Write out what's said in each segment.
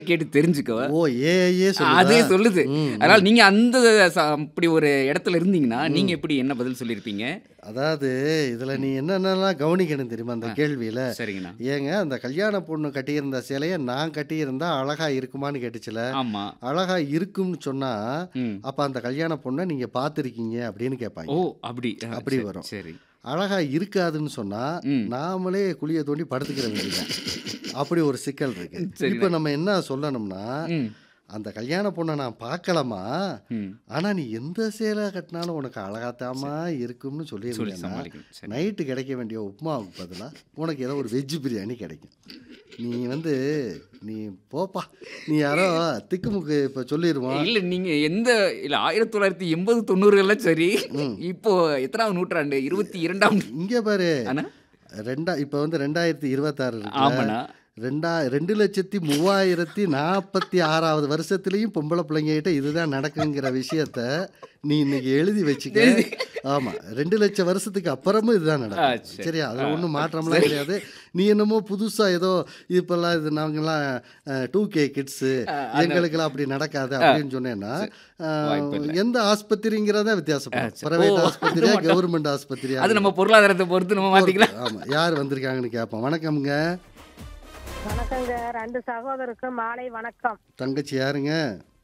கேட்டு தெரிஞ்சுக்கவா ஓ ஏஐயே அதே சொல்லுதா? சொல்லுது ம், அதனால நீங்க அந்த ச- அப்படி ஒரு இடத்துல இருந்தீங்கன்னா நீங்க எப்படி என்ன பதில் சொல்லியிருப்பீங்க அதாவது இதுல நீ என்னென்னலாம் கவனிக்கணும் தெரியுமா அந்த கேள்வியில சரிங்கண்ணா ஏங்க அந்த கல்யாண பொண்ணு கட்டியிருந்த சேலையை நான் கட்டியிருந்தா அழகா இருக்குமான்னு கேட்டுச்சுல ஆமா அழகா இருக்கும்னு சொன்னா ம் அப்ப அந்த கல்யாண பொண்ணை நீங்க பார்த்துருக்கீங்க அப்படின்னு கேட்பாங்க ஓ அப்படி ஆ, அப்படி சரி, வரும். சரி அழகா இருக்காதுன்னு சொன்னா ம். நாமளே குழியை தோண்டி படுத்துக்கிற வேண்டியதுதான் அப்படி ஒரு சிக்கல் இருக்கு சரிண்ணே. இப்போ நம்ம என்ன சொல்லணும்னா ம் அந்த கல்யாண பொண்ணை நான் பார்க்கலாமா ம் ஆனா நீ எந்த சேலை கட்டினாலும் உனக்கு அழகாத்தாமா இருக்கும்னு சொல்லி சொல்லியிருந்தேன்னா சமாளிக்கணும் சரி நைட்டு கிடைக்க வேண்டிய உப்புமாவுக்கு பதிலா உனக்கு ஏதோ ஒரு வெஜ் பிரியாணி கிடைக்கும் நீ வந்து நீ போப்பா நீ யாரோ திக்குமுக்கு இப்போ சொல்லிடுவான் இல்ல நீங்க எந்த இல்ல ஆயிரத்தி தொள்ளாயிரத்தி எண்பது தொண்ணூறுகள்லாம் சரி இப்போ எத்தனாவது நூற்றாண்டு இருபத்தி இரண்டாம் இங்கே பாரு அண்ணா ரெண்டா இப்போ வந்து ரெண்டாயிரத்தி இருபத்தாறு இருக்குல்ல ஆமாண்ணா ரெண்டா ரெண்டு லட்சத்தி மூவாயிரத்தி நாற்பத்தி ஆறாவது வருஷத்துலேயும் பொம்பளை பிள்ளைங்ககிட்ட இதுதான் நடக்குங்கிற விஷயத்த நீ இன்னைக்கு எழுதி வச்சுக்க ஆமா ரெண்டு லட்சம் வருஷத்துக்கு அப்புறமும் இதுதான் ஆ, நடக்கும் சரி. சரியா அதில் ஒன்றும் மாற்றம்லாம் கிடையாது நீ என்னமோ புதுசா ஏதோ இப்பெல்லாம் இது நாங்கெல்லாம் டூ கே கிட்ஸு எங்களுக்கெல்லாம் அப்படி நடக்காது அப்படின்னு சொன்னேன்னா அஹ், வாய்ப்பில்லை. எந்த ஆஸ்பத்திரிங்கிறதா வித்தியாசப்படும் சரி. பிரைவேட் ஓ, ஆஸ்பத்திரியா அது மட்டும். கவர்மெண்ட் ஆஸ்பத்திரியா அது நம்ம பொருளாதாரத்தை பொறுத்து நம்ம மாத்திக்கலாம் ஆமா யார் வந்திருக்காங்கன்னு கேட்போம் வணக்கம்ங்க வணக்கங்க ரெண்டு சகோதரருக்கும் மாலை வணக்கம் தங்கச்சி யாருங்க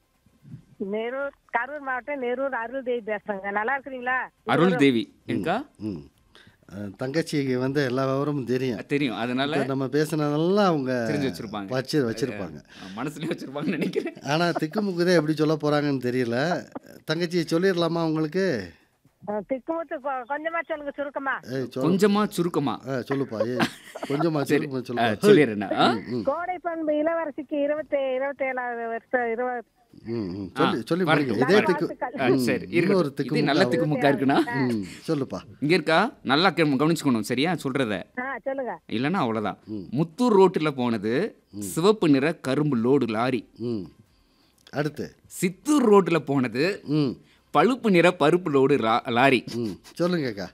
நெரூர் கரூர் மாவட்டம் நெரூர் அருள் தேவி பேசுறேங்க நல்லா இருக்கிறீங்களா அருள் தேவி இருக்கா ம் அஹ், தங்கச்சிக்கு வந்து எல்லா விவரமும் தெரியும் தெரியும் அதனால இப்ப நம்ம பேசுனதெல்லாம் அவங்க தெரிஞ்சு வச்சிருப்பாங்க வச்சு வச்சிருப்பாங்க மனசுலயே வச்சிருப்பாங்கன்னு நினைக்கிறேன் ஆனா திக்குமுக்குதே எப்படி சொல்ல போறாங்கன்னு தெரியல தங்கச்சி சொல்லிடலாமா உங்களுக்கு அஹ், திக்குமுத்து கொ- கொஞ்சமா சொல்லுங்க சுருக்கமா ஏய் சொல் கொஞ்சமா சுருக்கமா ஆ, சொல்லுப்பா ஏய் கொஞ்சமா சரி சொல்லுப்பா ஆ, சொல்லுப்பா சொல்லிடுறேண்ணா ஆ? கோடை பண்பு இளவரசிக்கு இருபத்தி இருபத்தேழாவது வருஷம் இருபது ம் ம் சொல்லி சொல்லி வரட்டும், முடிங்க இதே திக்கு ஆ, சரி இன்னொரு இருக்கட்டும். இது திக்குமுக்கா நல்ல திக்குமுக்கா இருக்குண்ணா ம் சொல்லுப்பா இங்க இருக்கா நல்லா கே- கவனிச்சுக்கணும் சரியா சொல்றத ஆ சொல்லுங்க இல்லைன்னா அவ்வளவுதான் முத்தூர் ரோட்டுல போனது சிவப்பு நிற கரும்பு லோடு லாரி ம் அடுத்து சித்தூர் ரோட்டுல போனது ம் பழுப்பு நிற பருப்பு லோடு லா- லாரி ம் சொல்லுங்கக்கா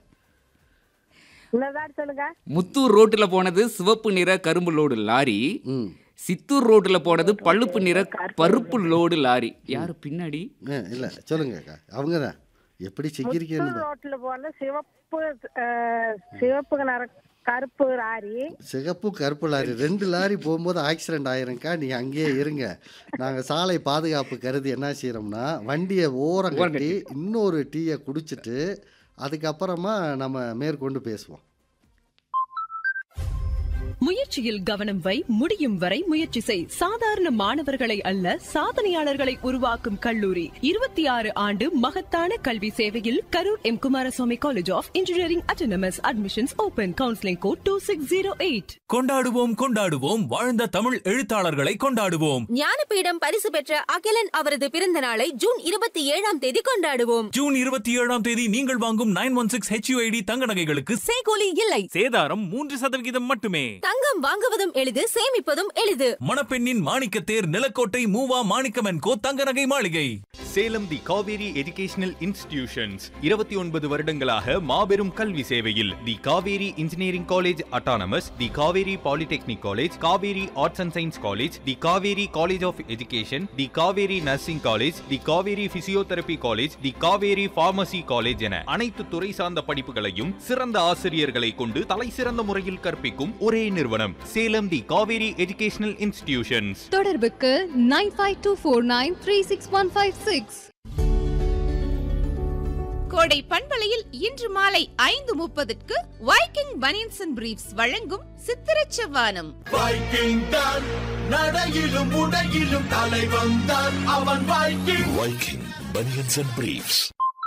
இன்னொரு சொல்லுங்க முத்தூர் ரோட்டுல போனது சிவப்பு நிற கரும்பு லோடு லாரி ம் சித்தூர் ரோட்டுல போனது பழுப்பு நிற பருப்பு லோடு லாரி யாரு பின்னாடி ஆ இல்லை சொல்லுங்கக்கா அவங்க தான் எப்படி சிக்கிரிக்கணும் புத்தூர் ரோட்ல போன சிவப்பு அஹ், சிவப்பு நிற கருப்பு ராரி சிகப்பு கருப்பு லாரி ரெண்டு லாரி போகும்போது ஆக்சிடென்ட் ஆயிருங்கக்கா நீங்கள் அங்கேயே இருங்க நாங்கள் சாலை பாதுகாப்பு கருதி என்ன செய்கிறோம்னா வண்டியை ஓரம் கட்டி இன்னொரு டீயை குடிச்சிட்டு அதுக்கப்புறமா நம்ம மேற்கொண்டு பேசுவோம் முயற்சியில் கவனம் வை முடியும் வரை முயற்சி செய் சாதாரண மாணவர்களை அல்ல சாதனையாளர்களை உருவாக்கும் கல்லூரி இருபத்தி ஆறு ஆண்டு மகத்தான கல்வி சேவையில் Karur M Kumaraswamy college of engineering autonomous admissions open counselling code two six zero eight கொண்டாடுவோம் கொண்டாடுவோம் வாழ்ந்த தமிழ் எழுத்தாளர்களை கொண்டாடுவோம் ஞானபீடம் பரிசு பெற்ற அகிலன் அவரது பிறந்த நாளை ஜூன் இருபத்தி ஏழாம் தேதி கொண்டாடுவோம் ஜூன் இருபத்தி ஏழாம் தேதி நீங்கள் வாங்கும் நைன் ஒன் சிக்ஸ் ஹெச்யூஐடி தங்க நகைகளுக்கு செய்கூலி இல்லை சேதாரம் மூன்று சதவிகிதம் மட்டுமே தங்கம் வாங்குவதும் எளிது சேமிப்பதும் எளிது மணப்பெண்ணின் மாணிக்கத்தேர் நிலக்கோட்டை மூவா மாணிக்கமன் கோ தங்க நகை மாளிகை Salem the Kaveri educational institutions இருபத்தி ஒன்பது வருடங்களாக மாபெரும் கல்வி சேவையில் the Kaveri engineering college autonomous the Kaveri polytechnic college Kaveri arts and science college the Kaveri college of education the Kaveri nursing college the Kaveri physiotherapy college the Kaveri pharmacy college என அனைத்து துறை சார்ந்த படிப்புகளையும் சிறந்த ஆசிரியர்களை கொண்டு தலை சிறந்த முறையில் கற்பிக்கும் ஒரே நிறுவனம் Salem the Kaveri educational institutions தொடர்புக்கு nine five two four nine three six one five six கோடை பண்பலையில் இன்று மாலை ஐந்து முப்பதுக்கு வைக்கிங் பனியன்ஸ் அண்ட் பிரீஃப்ஸ் வழங்கும் சித்திரச் செவ்வானம் வைக்கிங் தான் நடையிலும் உடையிலும் தலைவன் தான் அவன் Viking Viking Bunions and Briefs.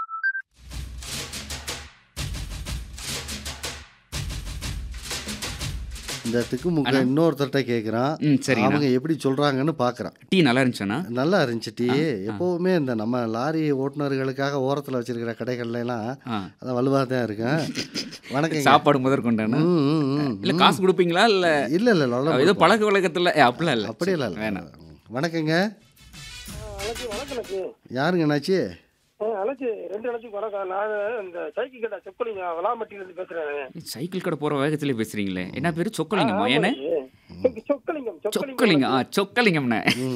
இந்த திக்குமுக்க இன்னொருத்தர்கிட்ட கேட்குறான் ம் சரிங்கண்ணா அவங்க எப்படி சொல்கிறாங்கன்னு பார்க்குறான் டீ நல்லா இருந்துச்சாண்ணா நல்லா இருந்துச்சு டீ எப்போவுமே இந்த நம்ம லாரி ஓட்டுநர்களுக்காக ஓரத்தில் வச்சிருக்கிற கடைகள்ல எல்லாம் ஆ. அதான் வலுவாக தான் இருக்கேன் வணக்கங்க சாப்பாடு முதற்கொண்டாண்ணா ம், ம், ம், இல்ல ம். காசு கொடுப்பீங்களா இல்ல இல்ல இல்ல நல்லா ஏதோ கொடுப்போம். பழக்க வழக்கத்துல ஏ, அப்படிலாம் இல்ல அப்படியெல்லாம் இல்லை வேணாம் வணக்கங்க யாருங்க என்னாச்சு அழைச்சி ரெண்டு அழைச்சி வணக்கம் நான் இந்த சைக்கிள் கடை செப்பலிங்க வளாமட்டியிலிருந்து பேசுறேன் சைக்கிள் கடை போற வேகத்திலே பேசுறீங்களே என்ன பேரு சொக்கலிங்கம்மா என்ன சொக்கலிங்கம் சொக்கலிங்கம் ஆ சொக்கலிங்கம்ண்ணே